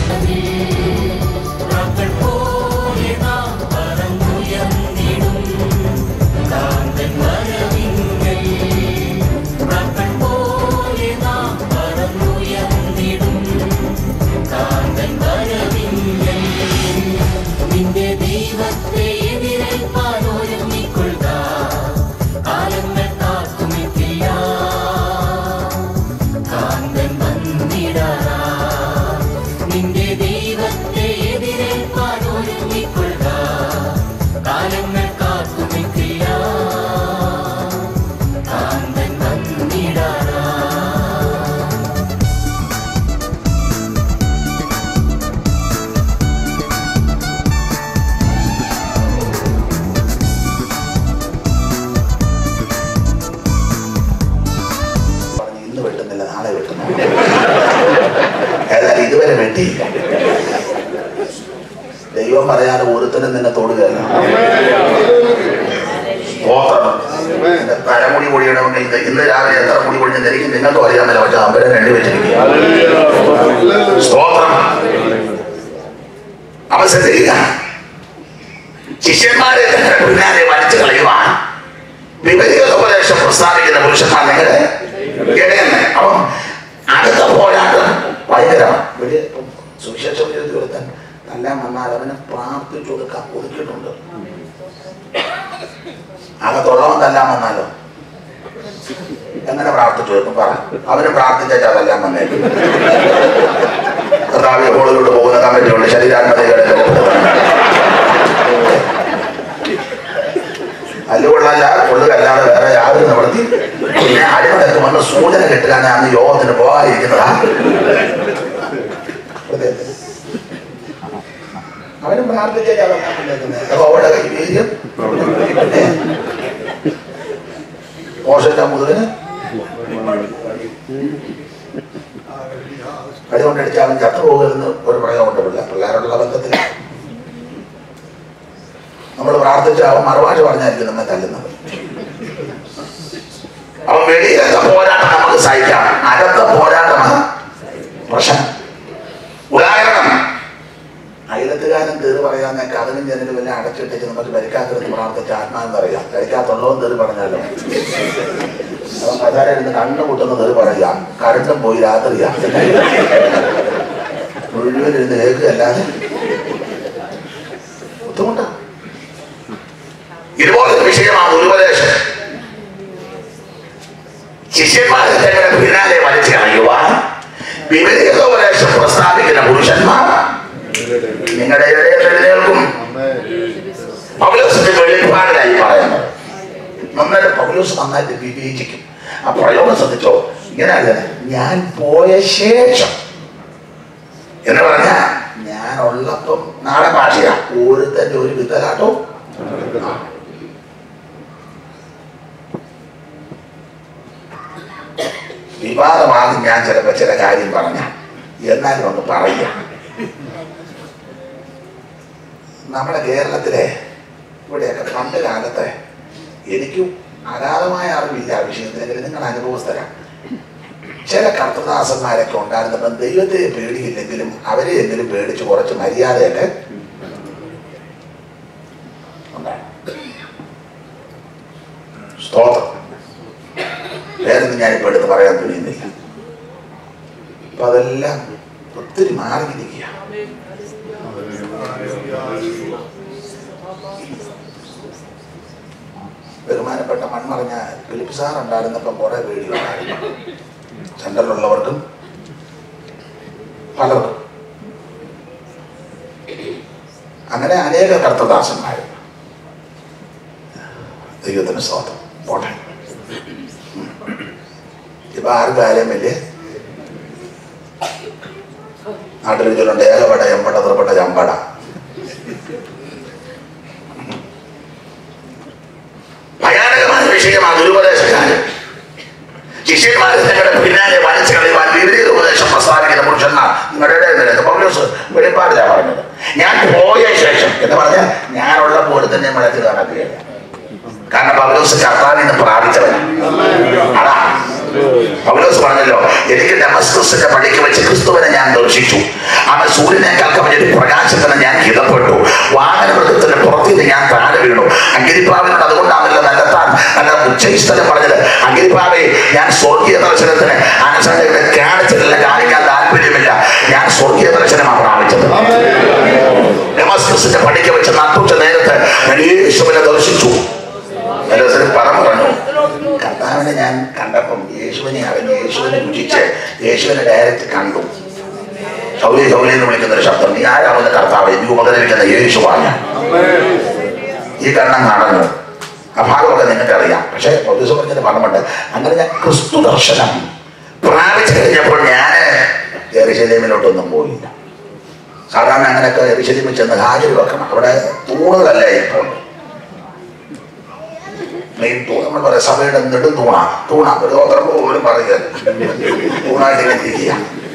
നിന്റെ ദൈവത്തെ എതിരേൽപ്പാൻ ഒരുങ്ങിക്കൊള്ളുക കാലങ്ങൾ കാത്തുനിൽക്കില്ല കാന്തൻ വന്നിടാറാ നിന്റെ ദൈവത്തെ എതിരേൽപ്പാൻ ഒരുങ്ങിക്കൊള്ളുക കാലങ്ങൾ കാത്തുനിൽക്കില്ല കാന്തൻ വന്നിടാറാ പറഞ്ഞു ഇന്ന് വെട്ടുന്നില്ല നാളെ വെട്ടുന്നു ഏതായാലും ഇതുവരെ വെട്ടിയില്ല ദൈവം പറയാതെ ഒരുത്തനും നിന്നെ തൊടുകയല്ല സ്തോത്രം. എന്റെ തലമുടി പൊടിയണമെങ്കിൽ ഇത് ഇന്ന് രാവിലെ എത്ര മുടി പൊടിഞ്ഞെന്ന് എനിക്ക് നിങ്ങൾക്കും അറിയാമല്ലോ പക്ഷെ അമ്പലം രണ്ടു വെച്ചിരിക്കുക സ്തോത്രം അവ ശ്രദ്ധിക്കുക ശിഷ്യന്മാരെ തന്നെ പിന്നാലെ വലിച്ചു കളയുവാൻ വിപരീത ഉപദേശം പ്രസ്താവിക്കുന്ന പുരുഷന്മാർ നിങ്ങളുടെ ഇടയെന്ന് അപ്പം അടുത്ത പോരാട്ടം ഭയങ്കരമാണ് വലിയ ഇപ്പം സുവിശേഷ ജീവിതത്തിൽ ഒരുത്തൻ തല്ലാൻ വന്നാൽ അവനെ പ്രാർത്ഥിച്ചു കൊടുക്കാൻ ഒതുക്കിയിട്ടുണ്ട് അകത്തുള്ളവൻ തല്ലാൻ വന്നാലോ എങ്ങനെ പ്രാർത്ഥിച്ചു കൊടുക്കും പറ അവന് പ്രാർത്ഥിച്ചാൽ അതെല്ലാം വന്നേക്കും കർത്താവ് ഹോളിലൂടെ പോകുന്ന കമ്മിറ്റിയുണ്ട് ശരീരാത്മതയുടെ അല്ലുകൊള്ളല്ല കൊള്ളുകല്ലാതെ വേറെ യാതൊരു നിവൃത്തി പിന്നെ അടിമടക്കുമെന്ന് സൂചന കിട്ടുകയാണ് അന്ന് യോഗത്തിന് പോകാതിരിക്കുന്നതാ അവനും പ്രാർത്ഥിച്ചാൽ അവരുടെ കൈവീര്യം മോശറ്റ മുതുകന് കടികൊണ്ടടിച്ച് അവൻ ചത്തുപോകരുന്ന് ഒരു പ്രയോഗമുണ്ട് പിള്ള പിള്ളേരോടുള്ള ബന്ധത്തിൽ നമ്മൾ പ്രാർത്ഥിച്ച അവൻ മറുഭാഷ പറഞ്ഞായിരിക്കും നമ്മെ തല്ലുന്നത് അവൻ വെളിയിലത്തെ പോരാട്ടം നമുക്ക് സഹിക്കാം അകത്തെ പോരാട്ടമാണ് പ്രശ്നം ഉദാഹരണം അയലത്തുകാരൻ തെറി പറയാന്നൊക്കെ അതിനും ജനലും എല്ലാം അടച്ചിട്ടിട്ട് നമുക്ക് ഭരിക്കാത്തിരുന്ന് പ്രാർത്ഥിച്ച ആത്മാവെന്ന് അറിയാം കഴിക്കാത്തുള്ളവൻ തെറി പറഞ്ഞാലോ അവൻ കഥാര ഇരുന്ന് കണ്ണു കൂട്ടുന്ന തെറി പറയാം കരണ്ടും പോയി രാത്രിയാ മുഴുവൻ ഇരുന്ന് കേൾക്കുകയല്ലാതെ ബുദ്ധിമുട്ടാണ് ഇതുപോലത്തെ വിഷയമാണ് ഉപദേശം ശിഷ്യന്മാരെ തങ്ങളുടെ പിന്നാലെ വലിച്ചു കളയുവാൻ വിപരീത ഉപദേശം പ്രസ്താവിക്കുന്ന പുരുഷന്മാർ നിങ്ങളുടെ ഇടയിൽ എഴുന്നേൽക്കും പൗലോസിന്റെ വെളിപ്പാടിലായി പറയുന്നത് നന്നായിട്ട് പൗലോസ് നന്നായിട്ട് വിവേചിക്കും ആ പ്രയോഗം ശ്രദ്ധിച്ചോ ഇങ്ങനെയല്ല ഞാൻ പോയ ശേഷം എന്ന് പറഞ്ഞാൽ ഞാൻ ഉള്ളപ്പം നാടൻ ഭാഷയാ ഓരോരുത്തന്റെ ഒരു വിത്തലാട്ടോ വിവാദമാകും ഞാൻ ചിലപ്പോ ചില കാര്യം പറഞ്ഞ എന്നാലും ഒന്ന് പറയുക നമ്മുടെ കേരളത്തിലെ ഇവിടെയൊക്കെ പണ്ട് കാലത്തെ എനിക്കും അഗാധമായ അറിവില്ല ആ വിഷയത്തിലെങ്കിലും നിങ്ങൾ അനുഭവസ്ഥരാണ് ചില കർത്തദാസന്മാരൊക്കെ ഉണ്ടായിരുന്നപ്പം ദൈവത്തെ പേടിയില്ലെങ്കിലും അവരെ എങ്കിലും പേടിച്ച് കുറച്ച് മര്യാദയൊക്കെ ഉണ്ടായിരുന്നു. സ്തോത്രം വേറൊന്നും ഞാനിപ്പോൾ എടുത്ത് പറയാൻ തുനിയുന്നില്ല അപ്പൊ അതെല്ലാം ഒത്തിരി മാറിയിരിക്കുക ബഹുമാനപ്പെട്ട മൺമറഞ്ഞ ഫിലിപ്പ് സാർ ഉണ്ടായിരുന്നപ്പം കുറെ പേടിയുണ്ടായിരുന്നു സെന്ററിലുള്ളവർക്കും പലർക്കും അങ്ങനെ അനേക കർത്തദാസന്മാർ ദൈവത്തിന് സ്വാതം പോട്ടെ ഇപ്പൊ ആർക്കും ആരെയും വലിയ നാട്ടിൽ ചൊല്ലുണ്ട് ഏകപട എമ്പട ത്രിപട ചമ്പട ഭയാനകമായ വിഷയമാണ് ദുരുപദേശക്കാരൻ ശിഷ്യന്മാരെ നിങ്ങളുടെ പിന്നാലെ വലിച്ചു കളയുവാൻ വിപരീത ഉപദേശം പ്രസ്താവിക്കുന്ന പുരുഷന്മാർ നിങ്ങളുടെ ഇടയിൽ നിൽക്കുന്നു. പൗലോസ് വെളിപ്പാടിലാ പറഞ്ഞത് ഞാൻ പോയ ശേഷം എന്ന് പറഞ്ഞാൽ ഞാനുള്ള പോലെ തന്നെ മഴത്തിൽ നടക്കുകയില്ല കാരണം പൗലോസ് കർത്താവിൽ നിന്ന് പ്രാപിച്ചവനാണ് അതാ പൗലോസ് പറഞ്ഞല്ലോ എനിക്ക് ഡമസ്കസിന്റെ പടിക്ക് വെച്ച് ക്രിസ്തുവിനെ ഞാൻ ദർശിച്ചു അവൻ സൂര്യനേക്കാൾ കവിഞ്ഞൊരു പ്രകാശത്തിന് ഞാൻ ഹിതപ്പെട്ടു വാഹനമൃഗത്തിന്റെ പുറത്തിന്ന് ഞാൻ താഴെ വീണു അങ്കിരിപ്പാവിനോട് അതുകൊണ്ടാണല്ലോ നല്ല താൻ നല്ല ഉച്ചസ്ഥലം പറഞ്ഞത് അങ്കിരിപ്പാവെ ഞാൻ സ്വർഗീയ ദർശനത്തിന് അനുസരണയുടെ കാണിച്ചിട്ടില്ല കാണിക്കാൻ താല്പര്യമില്ല ഞാൻ സ്വർഗീയ ദർശനമാണ് പ്രാപിച്ചത് ഡമസ്കസിന്റെ പടിക്ക് വെച്ച് നട്ടുച്ച നേരത്ത് ഞാൻ യേശുവിനെ ദർശിച്ചു എല്ലാവരും പറ പറഞ്ഞു കർത്താവിനെ ഞാൻ കണ്ടപ്പം യേശുവിനെ അവൻ യേശുവിനെ രുചിച്ച് യേശുവിനെ ഡയറക്റ്റ് കണ്ടു ശൗര്യ ശൗര്യ എന്ന് വിളിക്കുന്ന ഒരു ശബ്ദം നീ ആരാവുന്ന കർത്താവ് നീ ഉപകരിക്കുന്ന യേശുവാണ് ഈ കണ്ണം കാണുന്നു ആ ഭാഗമൊക്കെ നിങ്ങൾക്ക് അറിയാം പക്ഷേ പൗരസ് പറഞ്ഞത് പറഞ്ഞിട്ട് അങ്ങനെ ഞാൻ ക്രിസ്തു ദർശനം പ്രാപിച്ചു കഴിഞ്ഞപ്പോൾ ഞാൻ എറിശലേമിലോട്ടൊന്നും പോയില്ല സാധാരണ അങ്ങനെയൊക്കെ എറിശലേമിൽ ചെന്ന് ഹാജർ വെക്കണം അവിടെ തൂണുകളല്ല ഇപ്പോൾ മെയിൻ തൂൺ നമ്മൾ പറയാം സഭയുടെ നെടും തൂണ തൂണ ഒരു ഓർമ്മ പോലും പറയുക തൂണായിട്ട് ഇങ്ങനെ ഇരിക്കുക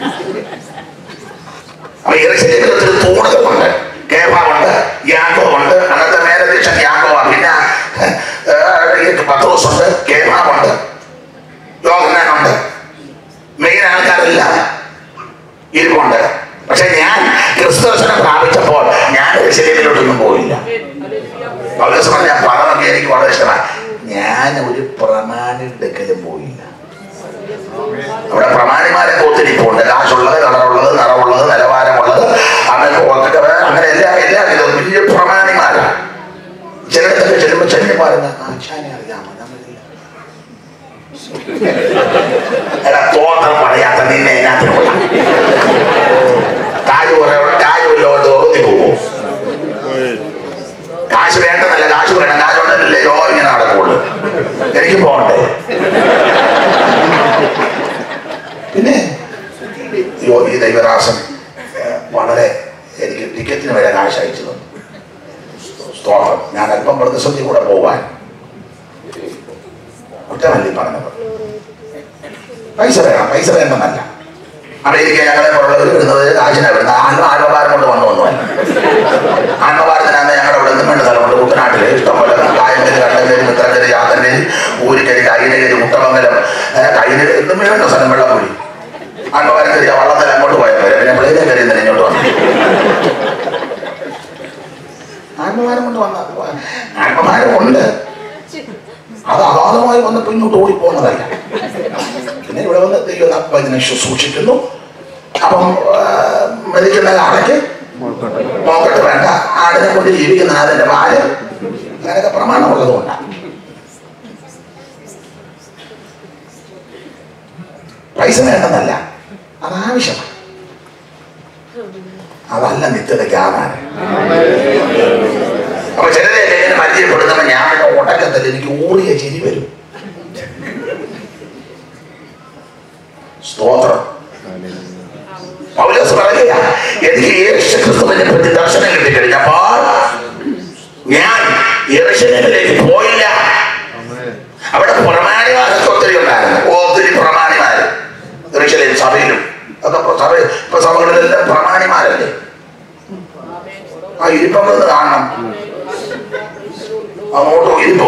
അപ്പൊ ഇറച്ചിലേക്ക് ഒത്തിരി തൂണുകളുണ്ട് കേഫാവുണ്ട് യാക്കോവുണ്ട് അന്നത്തെ മേലധ്യക്ഷൻ യാക്കോവ പിന്നെ പത്രോസുണ്ട് കേഫാവുണ്ട് യോഹനാനുണ്ട് മെയിൻ ആൾക്കാരെല്ലാം ഇരിപ്പുണ്ട് പക്ഷെ ഞാൻ ക്രിസ്തുദർശനം പ്രാപിച്ചപ്പോൾ ഞാൻ ശരീരത്തിലോട്ടൊന്നും പോയില്ല പൗലോസ് പറഞ്ഞ പദമൊക്കെ എനിക്ക് വളരെ ഇഷ്ടമാണ് ഞാൻ ഒരു പ്രമാണിടെക്കലും പോയില്ല അവിടെ പ്രമാണിമാരെ ഒത്തിരിപ്പുണ്ട് കാശുള്ളത് കളറുള്ളത് നിറമുള്ളത് നിലവാരമുള്ളത് അങ്ങനെ ഒക്കെ അങ്ങനെ എല്ലാ എല്ലാ ഇതും വലിയ പ്രമാണിമാരാണ് ചിലയിടത്തൊക്കെ ചെല്ലുമ്പോൾ ചെല്ലു പറയുന്ന ആശാനെ അറിയാമോ നമ്മളില്ല എടാ തോത്രം പറയാത്ത നിന്നെ അതിനകത്ത് കൊള്ളാം കാജ് പറയാം കാജ് വല്ലോട്ട് ഒറുതി പോകും കാശ് വേണ്ടെന്നല്ല കാശ് വേണം കാശ് ഉണ്ടല്ലേ യോ ഇങ്ങനെ നടക്കുള്ളൂ എനിക്ക് പോകണ്ടേ പിന്നെ യോ ഈ ദൈവദാസൻ ഏഹ്, വളരെ എനിക്ക് ടിക്കറ്റിന് വരെ കാശ് അയച്ചു തന്നു സ്തോത്രം ഞാൻ അല്പം പ്രതിസന്ധി കൂടെ പോവാൻ കുറ്റമല്ലി പറഞ്ഞത് പൈസ വേണം പൈസ വേണ്ടെന്നല്ല അമേരിക്ക ഞങ്ങളെ പോലുള്ളവർ വരുന്നത് കാശിനാണ് വരുന്നത് ആത്മ ആത്മഭാരം കൊണ്ട് വന്നു ഒന്നുമല്ല ആത്മഭാരത്തിനാണ് ഞങ്ങളുടെ ഇവിടെ നിന്നും വേണ്ട സ്ഥലമുണ്ട് കുട്ടനാട്ടില് ഇഷ്ടംപോലെ കായമ്പേര് കണ്ടമ്പേര് മിത്രക്കര് ചാത്തമ്പേര് ഊരിക്കരി കൈനകര് മുട്ടമംഗലം കൈനകര് എന്തും വേണ്ട സ്ഥലം വെള്ളപ്പുഴി ആത്മഭാരം കയറിയ വള്ളത്തിൽ അങ്ങോട്ട് പോയാൽ പോരെ പിന്നെ പ്ലെയിനെ കയറി എന്തിനാ ഇങ്ങോട്ട് വന്നു ആത്മഭാരം കൊണ്ട് വന്ന ആത്മഭാരം ഉണ്ട് അത് അഗാധമായി വന്നപ്പോൾ ഇങ്ങോട്ട് ഓടിപ്പോകുന്നതല്ല പിന്നെ ഇവിടെ വന്ന് ദൈവം അപ്പം ഇതിനെ ശുശ്രൂഷിക്കുന്നു അപ്പം ആ, മരിക്കുന്ന ആളയ്ക്ക് നോക്കട്ട് വേണ്ട ആടിനെ കൊണ്ട് ജീവിക്കുന്ന ആടിന്റെ പാല് അങ്ങനെയൊക്കെ പ്രമാണമുള്ളത് കൊണ്ടാണ് പൈസ വേണ്ടെന്നല്ല അത് ആവശ്യമാണ് അതല്ല നിത്യതയ്ക്ക് ആധാരം അപ്പൊ ചിലരെയൊക്കെ ഇങ്ങനെ പരിചയപ്പെടുന്നപ്പോ ഞാൻ പിന്നെ ഉടക്കത്തിൽ എനിക്ക് ഊറിയ ചിരി വരും സ്തോത്രം പൗലോസ് പറയുക എനിക്ക് യേശു ക്രിസ്തുവിനെ പറ്റി ദർശനം കിട്ടിക്കഴിഞ്ഞപ്പോൾ ഞാൻ യെരൂശലേമിലേക്ക് പോയില്ല അവിടെ പ്രമാണിമാരൊക്കെ ഒത്തിരി ഉണ്ടായിരുന്നു ഒത്തിരി പ്രമാണിമാര് യെരൂശലേം സഭയിലും ഒക്കെ ഇപ്പൊ സഭ ഇപ്പൊ സഭകളിലെല്ലാം പ്രമാണിമാരല്ലേ ആ ഇരിപ്പം ഒന്ന് കാണണം അങ്ങോട്ടും ഇരിപ്പും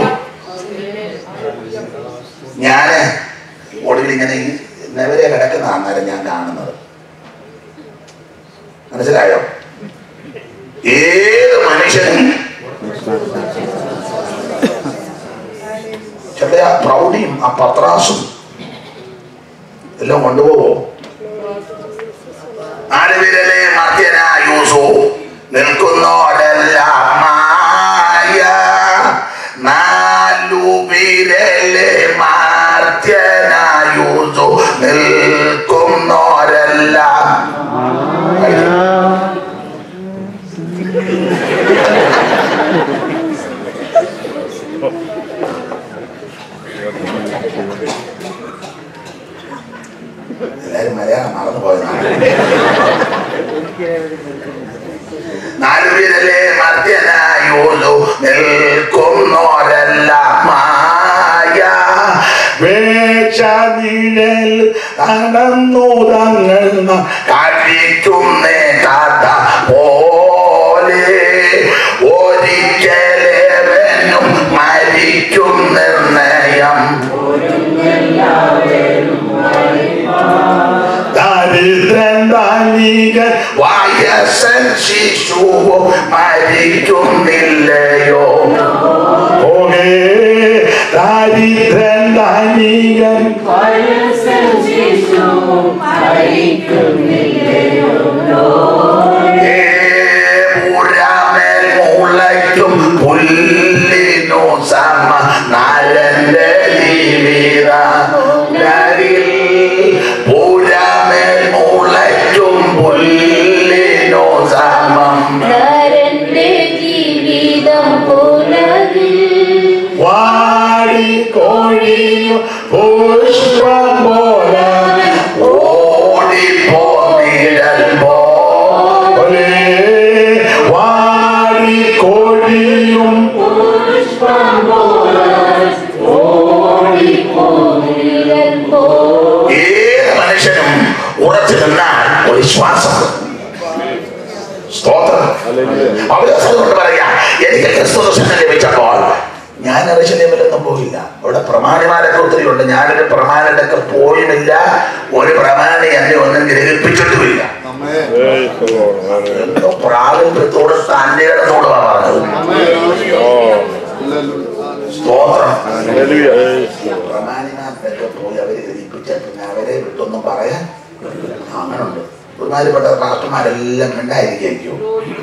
ഞാന് ഒടുവിൽ ഇങ്ങനെ ഈ നെവരെ കിടക്കുന്ന അന്നേരം ഞാൻ കാണുന്നത് മനസ്സിലായോ ഏത് മനുഷ്യനും ചില ആ പ്രൗഢിയും ആ പത്രാസും എല്ലാം കൊണ്ടുപോകോ നാലുപേരല്ലേ മധ്യനായൂസു നിൽക്കുന്നോരെല്ലാം മായ നാലുപേരല്ലേ മധ്യനായൂസു നിൽക്കുന്നോരെല്ലാം എല്ലാരും മലയാളം മറന്നു പോയതാണ് നാലുപേരല്ലേ മർദ്ദനായോലു നിൽക്കുന്നോരെല്ലാം മായ വേഷനിഴൽ നടന്നു തങ്ങൾ കാട്ടിക്കുന്നേ കഥ പോലെ ഒരിക്കലേവനും മരിക്കും നിർണയം വയസ്സൻ ശിശുവും മരിക്കുന്നില്ലയോ ഓകേ ദാരിദ്രൻ ധനികൻ ഏപുരാമേൽ മുളയ്ക്കും പുല്ലിനു സമ നരന്റെ ജീവിത പുരാമേൽ മുളയ്ക്കും പുല്ലിനു സമം നരന്റെ ജീവിതം പുലകിൽ വാടി കോഴിയും പുഷ്പം പോലെ ഓടിപ്പോ നിഴൽ ഒരേ വാടി കോഴിയും നിഴൽ പോ ഏത് മനുഷ്യനും ഉറച്ചു നിന്നാൽ ഒരു ശ്വാസം സ്തോത്രം അവിടെ കൊണ്ട് പറയാ എനിക്ക് ക്രിസ്തു ദർശനം ലഭിച്ചപ്പോൾ ഞാൻ എറിശലേമിലൊന്നും പോയില്ല അവിടെ പ്രമാണിമാരൊക്കെ ഒത്തിരി ഉണ്ട് ഞാനൊരു പ്രമാണിടൊക്കെ പോയുമില്ല ഒരു പ്രമാണി എന്നെ ഒന്നും ഗ്രഹിപ്പിച്ചിട്ടുമില്ല എന്തോ പ്രാഗൽഭ്യത്തോട് തന്റെ ഇടത്തോട് പറഞ്ഞത് സ്തോത്രം പ്രമാണിമാർക്കൊക്കെ പോയി അവര് ഗ്രഹിപ്പിച്ച പിന്നെ അവരെ വിട്ടൊന്നും പറയാൻ അങ്ങനുണ്ട് ഒരുമാതിരിപ്പെട്ട പാസ്റ്റർമാരെല്ലാം മിണ്ടായിരിക്കും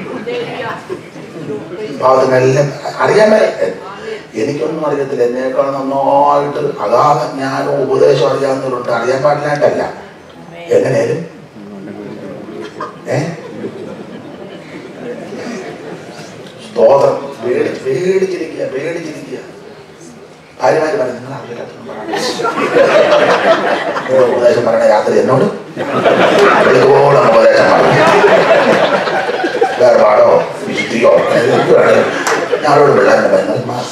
പാവത്തിനെല്ലാം അറിയാൻ മേല എനിക്കൊന്നും അറിയത്തില്ല എന്നേക്കാൾ നന്നായിട്ട് അഗാധ ജ്ഞാനവും ഉപദേശം അറിയാവുന്നവരുണ്ട് അറിയാൻ പാടില്ലാണ്ടല്ല എങ്ങനെയാലും ഏ സ്തോത്രം പേടി പേടിച്ചിരിക്കുക പേടിച്ചിരിക്കുക ഭാര്യമാര് പറഞ്ഞു നിങ്ങൾ അറിയില്ലാത്തൊന്നും പറയണ്ട ഉപദേശം പറയണ രാത്രി എന്നോട് ഇതുപോലെ ഉപദേശം പറഞ്ഞു വേർപാടോ വിശുദ്ധിയോ എന്ത് വേണേലും ഞാനോട് പിള്ളേരുടെ പറയുന്നത് മാ.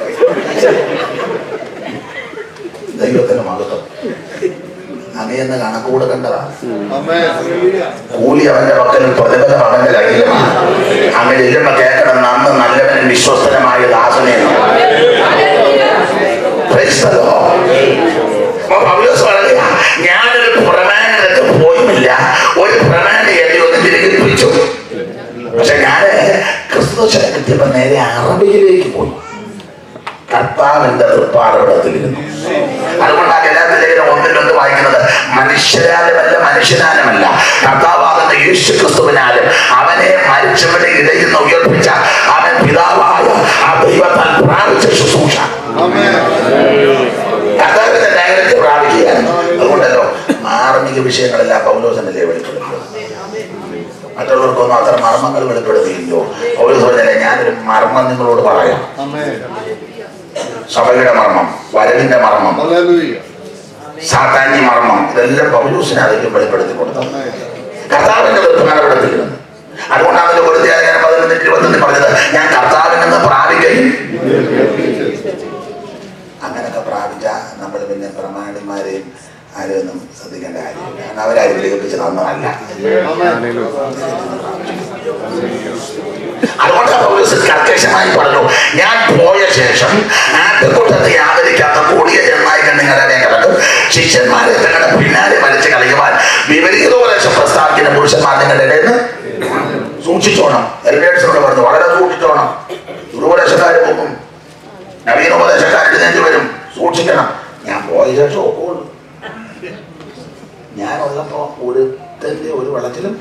ദൈവത്തിന്റെ മഹത്വം അങ്ങയെന്ന് കണക്കൂടെ കണ്ടതാ കൂലി അവന്റെ പക്കലും പ്രതിഫലം അവന്റെ കയ്യിലുമാണ് അങ്ങനെ ചെല്ലുമ്പോ കേൾക്കണം നന്ന് നല്ലവനും വിശ്വസ്തനുമായ ദാസനെ Praise the Lord. അപ്പൊ പൗലോസ് പറയുക ഞാനൊരു പ്രമാണങ്ങൾക്ക് പോയുമില്ല ഒരു പ്രമാണി എന്നെ ഒന്ന് തിരികെപ്പിച്ചു പക്ഷെ ഞാന് ക്രിസ്തുശനെ കിട്ടിയപ്പോ നേരെ അറബിയിലേക്ക് പോയി കർത്താവിന്റെ തൃപ്പാറവിടത്തിലിരുന്നു അതുകൊണ്ടാണ് എല്ലാത്തിലും ഒന്നിലൊന്ന് വായിക്കുന്നത് മനുഷ്യരാലുമല്ല മനുഷ്യനാലുമല്ല കർത്താവാകുന്ന യേശു ക്രിസ്തുവിനാലും അവനെ മരിച്ചവരുടെ ഇടയിൽ നിന്ന് ഉയർപ്പിച്ച അവൻ പിതാവായ ആ ദൈവത്താൽ പ്രാപിച്ച ശുശ്രൂഷ കർത്താവിന്റെ ഡയറക്റ്റ് പ്രാപിക്കുകയാണ് അതുകൊണ്ടല്ലോ മാർമിക വിഷയങ്ങളെല്ലാം പൗലോസനല്ലേ വെളിപ്പെടുത്തുന്നത് മറ്റുള്ളവർക്കൊന്നും അത്ര മർമ്മങ്ങൾ വെളിപ്പെടുത്തിയില്ലോ പൗലോസ് പറഞ്ഞല്ലേ ഞാനൊരു മർമ്മം നിങ്ങളോട് പറയാം സഭയുടെ മർമ്മം വരവിന്റെ മർമ്മം സാത്താന്യ മർമ്മം ഇതെല്ലാം പൗലൂസിനെ അധികം വെളിപ്പെടുത്തി കൊടുത്തു കർത്താവിന്റെ വെളുപ്പനാടപ്പെടുത്തിയിരുന്നു അതുകൊണ്ടാണ് അതിന്റെ കൊടുത്തിയാൽ പതിനൊന്ന് ഇരുപത്തൊന്ന് പറഞ്ഞത് ഞാൻ കർത്താവിൽ നിന്ന് പ്രാപിക്കുകയും അങ്ങനൊക്കെ പ്രാപിച്ച നമ്മൾ പിന്നെ പ്രമാണിമാരെയും ആരെയൊന്നും ശ്രദ്ധിക്കേണ്ട കാര്യമില്ല കാരണം അവരാരും വിളിപ്പിച്ച് തന്നതല്ല അതുകൊണ്ട് പൗലോസ് കർക്കശമായി പറഞ്ഞു ഞാൻ പോയ ശേഷം ആട്ടുകൂട്ടത്തെ ആദരിക്കാത്ത കൂടിയ ജന്മായികൾ നിങ്ങളുടെ കിടക്കും ശിഷ്യന്മാരെ തങ്ങളുടെ പിന്നാലെ വലിച്ചു കളയുവാൻ വിപരീതോപദേശം പ്രസ്താവിക്കുന്ന പുരുഷന്മാർ നിങ്ങളുടെ ഇടയിൽ നിന്ന് സൂക്ഷിച്ചോണം എൽഡേഴ്സിനോട് പറഞ്ഞു വളരെ സൂക്ഷിച്ചോണം ദുരുപദേശക്കാർ പോകും നവീനോപദേശക്കാർ എഴുന്നേറ്റ് വരും സൂക്ഷിക്കണം ഞാൻ പോയ ശേഷം ഒക്കുള്ളൂ ഞാനുള്ളപ്പോ ഒരുത്തന്റെ ഒരു വെള്ളത്തിലും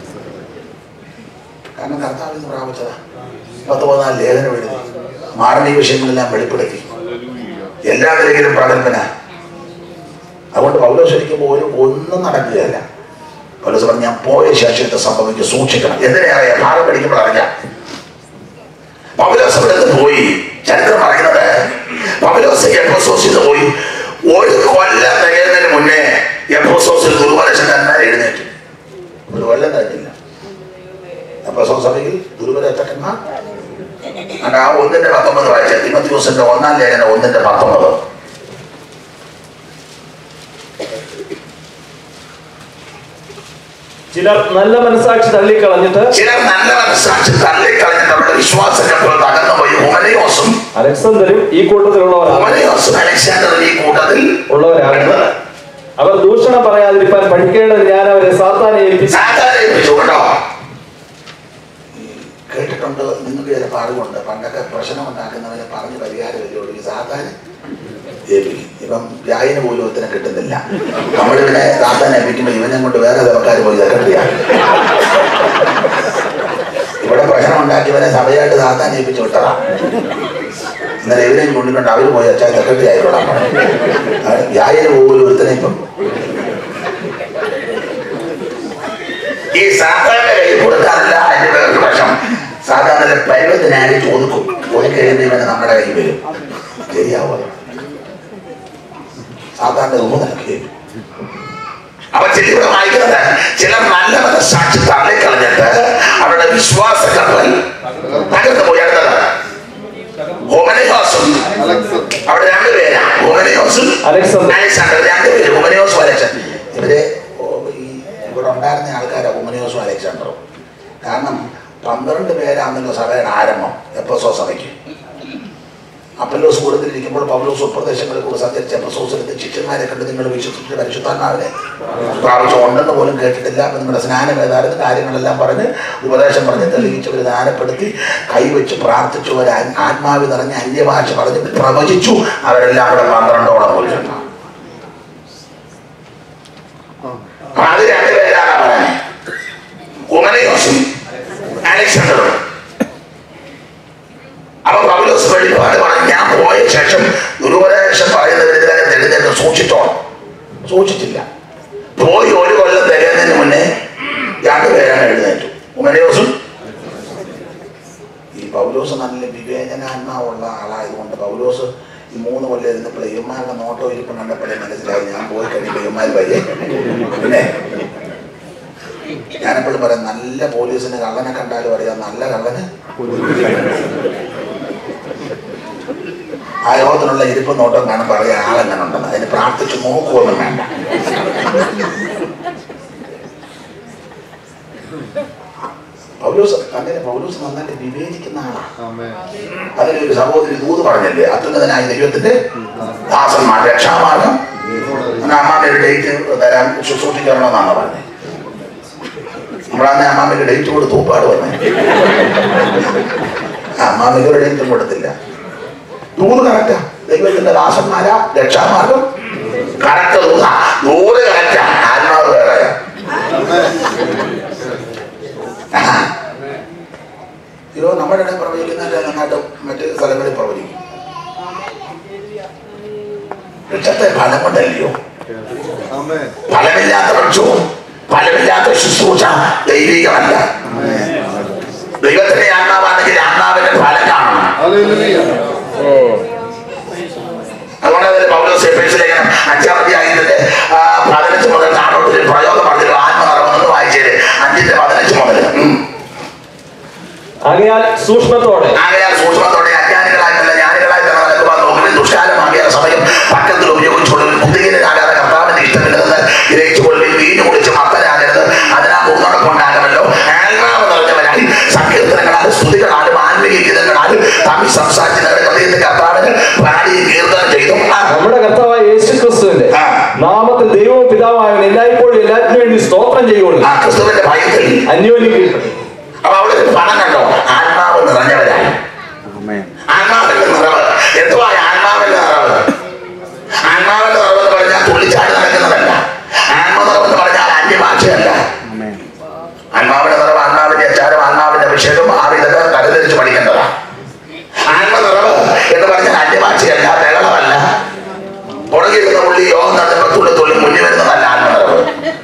കാരണം കർത്താവിൽ നിന്ന് പ്രാപിച്ചതാ പത്ത് പതിനാല് ലേഖനം എഴുതി മാർമിക വിഷയങ്ങളെല്ലാം വെളിപ്പെടുത്തി എല്ലാ നിലയിലും പ്രഗത്ഭന അതുകൊണ്ട് പൗലോസ് ഇരിക്കുമ്പോൾ ഒരു ഒന്നും നടക്കുകയല്ല പൗലോസ് പറഞ്ഞു ഞാൻ പോയ ശേഷത്തെ സംഭവിക്കും സൂക്ഷിക്കണം എന്തിനെ അറിയാം ഭാഗം പഠിക്കുമ്പോൾ അറിയാം പൗലോസ് അവിടെ നിന്ന് പോയി ചരിത്രം പറയുന്നത് പൗലോസ് എപ്പോസോസിൽ നിന്ന് പോയി ഒരു കൊല്ലം തികയുന്നതിന് മുന്നേ എപ്പോസോസിൽ ദുർവലശന്മാർ എഴുന്നേറ്റു ഒരു കൊല്ലം കഴിഞ്ഞില്ല എപ്പോസോസ് സഭയിൽ ദുർവലച്ചക്കന്മാർ ആ ഒന്നിന്റെ പത്തൊമ്പത് വായിച്ച തിമത്യൂസിന്റെ ഒന്നാം ലേഖനം ഒന്നിന്റെ പത്തൊമ്പത് ചിലർ നല്ല മനസാക്ഷി തള്ളിക്കളഞ്ഞിട്ട് ചിലർ നല്ല മനസ്സാക്ഷി തള്ളിക്കളഞ്ഞിട്ട് അവരുടെ വിശ്വാസങ്ങൾ തകർന്നു പോയി ഉമനയോസും അലക്സാണ്ടരും ഈ കൂട്ടത്തിലുള്ളവരാണ് ഉമനയോസും അലക്സാണ്ടറും ഈ കൂട്ടത്തിൽ ഉള്ളവരാണ് അവർ ദൂഷണം പറയാതിരിക്കാൻ പഠിക്കേണ്ടത് ഞാൻ അവരെ സാത്താനെ ഏൽപ്പിച്ചു സാധാരണ ഏൽപ്പിച്ചു കേട്ടോ നിങ്ങൾക്ക് ചിലപ്പോൾ അറിവുണ്ട് പണ്ടൊക്കെ പ്രശ്നം ഉണ്ടാക്കുന്നവരെ പറഞ്ഞ് പരിഹാരം വലിയ സാധാരണ ഏൽപ്പിക്കും ഇപ്പം വ്യായന പോലും ഉത്തരം കിട്ടുന്നില്ല നമ്മളിവനെ സാധാരണ ഏൽപ്പിക്കുമ്പോൾ ഇവനെ കൊണ്ട് വേറെ തലക്കാർ പോയി സെക്രട്ടറിയാണ് ഇവിടെ പ്രശ്നം ഉണ്ടാക്കിയവനെ സഭയായിട്ട് സാധാരണ ഏൽപ്പിച്ച് വിട്ടതാ ഇന്നലെ ഇവരെയും കൊണ്ടിട്ടുണ്ട് അവർ പോയി അച്ഛാ സെക്രട്ടറി ആയിക്കോളാം വ്യായന പോലും ഒരുത്തനെ ഇപ്പം ഈ സാധാരണ കൈ കൊടുക്കാറില്ല അതിന്റെ വേറൊരു വശം സാധാരണ പരുവത്തിനായി ചോദിക്കും ഒതുക്കി കഴിയുമ്പോൾ ഇവന് നമ്മുടെ കൈ വരും ശരിയാവുക സാധാരണ ഒന്നും നിനക്ക് അപ്പൊ ചിലർ വായിക്കുന്നത് ചിലർ നല്ല മനസ്സാക്ഷി തള്ളിക്കളഞ്ഞിട്ട് അവരുടെ വിശ്വാസ കപ്പൽ തകർന്നു പോയി അടുത്തത് ഹോമനയോസും അവിടെ രണ്ടുപേരാ ഹോമനയോസും അലക്സാണ്ടർ. അലക്സാണ്ടർ രണ്ടുപേര് ഹോമനയോസും അലക്സാണ്ടർ ഇവര് ഓ- ഈ ഇവിടെ ഉണ്ടായിരുന്ന ആൾക്കാരാ ഹോമനയോസും അലക്സാണ്ടറും കാരണം പന്ത്രണ്ട് പേരാണല്ലോ സഭയുടെ ആരംഭം എപ്പസോ സഭയ്ക്ക് അപ്പല്ലോസ് കൂടുതലിരിക്കുമ്പോൾ പൗലോസ് ഉപദേശങ്ങളിൽ കൂടെ സഞ്ചരിച്ച എപ്പസോസിലെത്തി ശിഷ്യന്മാരെ കണ്ട് നിങ്ങൾ വിശ്വസിച്ച് പരിശുദ്ധാത്മാവിനെ പ്രാവശ്യം ഉണ്ടെന്ന് പോലും കേട്ടിട്ടില്ല അപ്പം നിങ്ങളുടെ സ്നാനം ഏതായിരുന്നു കാര്യങ്ങളെല്ലാം പറഞ്ഞ് ഉപദേശം പറഞ്ഞ് തെളിയിച്ചവർ ദാനപ്പെടുത്തി കൈവച്ച് പ്രാർത്ഥിച്ചു ഒരു ആ- ആത്മാവ് നിറഞ്ഞ അന്യഭാഷ പറഞ്ഞ് പ്രവചിച്ചു അവരെല്ലാം കൂടെ പന്ത്രണ്ടോളം പോയിട്ടുണ്ടാവും അപ്പൊ അത് രണ്ടുപേരാണ് പറയുന്നത് ഉമനയോസും അലക്സാണ്ടറും അപ്പൊ പൗലോസ് വെളിപ്പാട് പറഞ്ഞു ഞാൻ പോയ ശേഷം ദുരുപദേശം പറയുന്നവരെതിരെ തെളിഞ്ഞെന്ന് സൂക്ഷിച്ചോണം സൂക്ഷിച്ചില്ല പോയി ഒരു കൊല്ലം തികയുന്നതിന് മുന്നേ രണ്ടുപേരാണ് എഴുന്നേറ്റു ഉമനയോസും ഈ പൗലോസ് നല്ല വിവേചനാത്മാവുള്ള ആളായതുകൊണ്ട് പൗലോസ് ഈ മൂന്ന് കൊല്ലം ഇരുന്നപ്പോൾ ഇവന്മാരുടെ നോട്ടോ ഇരിപ്പം കണ്ടപ്പോഴേ മനസ്സിലായി ഞാൻ പോയി കഴിയുമ്പോൾ ഇവന്മാർ വയ്യേ പിന്നെ ഞാനെപ്പോഴും പറയാം നല്ല പോലീസിന് കള്ളനെ കണ്ടാലും അറിയാം നല്ല കള്ളന് ആ യോഗത്തിനുള്ള ഇരിപ്പ് നോട്ടം കാണുമ്പോൾ അറിയാം ആളെങ്ങനെ ഉണ്ടെന്ന് അതിന് പ്രാർത്ഥിച്ച് നോക്കുമൊന്നും വേണ്ട പൗലോസ് അങ്ങനെ പൗലോസ് നന്നായിട്ട് വിവേചിക്കുന്ന ആളാണ് അതിലൊരു സഹോദരി ദൂത് പറഞ്ഞല്ലേ അത്യുന്നതനായ ദൈവത്തിന്റെ ദാസന്മാർ രക്ഷാമാർഗം അമ്മാന്റെ ഒരു ഡേറ്റ് തരാൻ ശുശ്രൂഷിക്കണമെന്നാണ് പറഞ്ഞത് നമ്മളന്ന് അമ്മാമ്മയ്ക്ക് ഡേറ്റ് കൊടുത്ത് തൂപ്പാട് വന്നേ അമ്മാമ്മയ്ക്ക് ഒരു ഡേറ്റും കൊടുത്തില്ല ദൂത് കറക്റ്റാ ദൈവത്തിന്റെ ദാസന്മാരാ രക്ഷാമാർഗം കറക്റ്റ് ദൂത ദൂത് കറക്റ്റാ ആത്മാവ് വേറെ ഇതോ നമ്മുടെ ഇടയിൽ പ്രവചിക്കുന്നതിന്റെ നന്നായിട്ട് മറ്റ് സ്ഥലങ്ങളിൽ പ്രവചിക്കും വൃക്ഷത്തെ ഫലം കൊണ്ടല്ലയോ ഫലമില്ലാത്ത വൃക്ഷവും ഫലമില്ലാത്ത ശുശ്രൂഷ ദൈവികമല്ല ദൈവത്തിന്റെ ആത്മാവാണെങ്കിൽ ആത്മാവിന്റെ ഫലം കാണണം അതുകൊണ്ട് അതിൽ പൗലോസ് എഫേസ് ലേഖനം അഞ്ചാം അധ്യായത്തിന്റെ ആ, പതിനഞ്ച് മുതൽ താഴോട്ട് ഒരു പ്രയോഗം പറഞ്ഞു ആത്മനിറവെന്ന് വായിച്ചത് അഞ്ചിന്റെ പതിനഞ്ച് മുതൽ ഉം. ആകയാൽ സൂക്ഷ്മത്തോടെ ആകയാൽ സൂക്ഷ്മത്തോടെ അജ്ഞാനികളായിട്ടല്ല ജ്ഞാനികളായി തന്നെ നടക്കുവാൻ നോക്കി ദുഷ്കാരമാകിയ സമയം പക്കത്തിൽ ഉപയോഗിച്ചുകൊള്ളും ബുദ്ധിഹീനനാകാതെ കർത്താവിന്റെ ഇഷ്ടമില്ലെന്ന് ഗ്രഹിച്ചുകൊള്ളുകയും വീഞ്ഞു കുടിച്ച് മത്തനാകരുത് അതിനാൽ ഉന്നടപ്പുണ്ടാകുമല്ലോ ആത്മാവ് നിറഞ്ഞവരായി സങ്കീർത്തനങ്ങളാലും സ്തുതികളാലും ആത്മീയ ഗീതങ്ങളാലും തമ്മിൽ സംസാരിച്ച് നിങ്ങളുടെ ഹൃദയത്തിൽ കർത്താവിന് പാടിയും കീർത്തനം ചെയ്തും ആ, നമ്മുടെ കർത്താവായ യേശു ക്രിസ്തുവിന്റെ ആ. നാമത്തിൽ ദൈവവും പിതാവായവൻ എല്ലായ്പ്പോഴും എല്ലാറ്റിനു വേണ്ടി സ്തോത്രം ചെയ്യുള്ളൂ ആ ക്രിസ്തുവിന്റെ ഭയത്തിൽ അന്യോന്യം കീഴ്പ്പെട്ടു അപ്പൊ അവിടെ ഒരു പണം കണ്ടോ ആത്മാവ് നിറഞ്ഞവരായി ആത്മാവിന്റെ നിറവ് എന്തുവാ ആത്മാവിന്റെ നിറവ് ആത്മാവിന്റെ നിറവ് എന്ന് പറഞ്ഞാൽ തുള്ളിച്ചാടി നടക്കുന്നതല്ല ആത്മനിറവ് എന്ന് പറഞ്ഞാൽ അന്യഭാഷയല്ല ആത്മാവിന്റെ നിറവ് ആത്മാവിന്റെ അച്ചാരം ആത്മാവിന്റെ അഭിഷേകം ആ ഇതൊക്കെ തരംതിരിച്ച് പഠിക്കേണ്ടതാണ് ആത്മനിറവ് എന്ന് പറഞ്ഞാൽ അന്യഭാഷയല്ല ബഹളമല്ല പുറകിരുന്ന ഉള്ളി യോഗം നടന്നപ്പോൾ തുള്ളി തുള്ളി മുന്നിൽ വരുന്നതല്ല ആത്മനിറവ്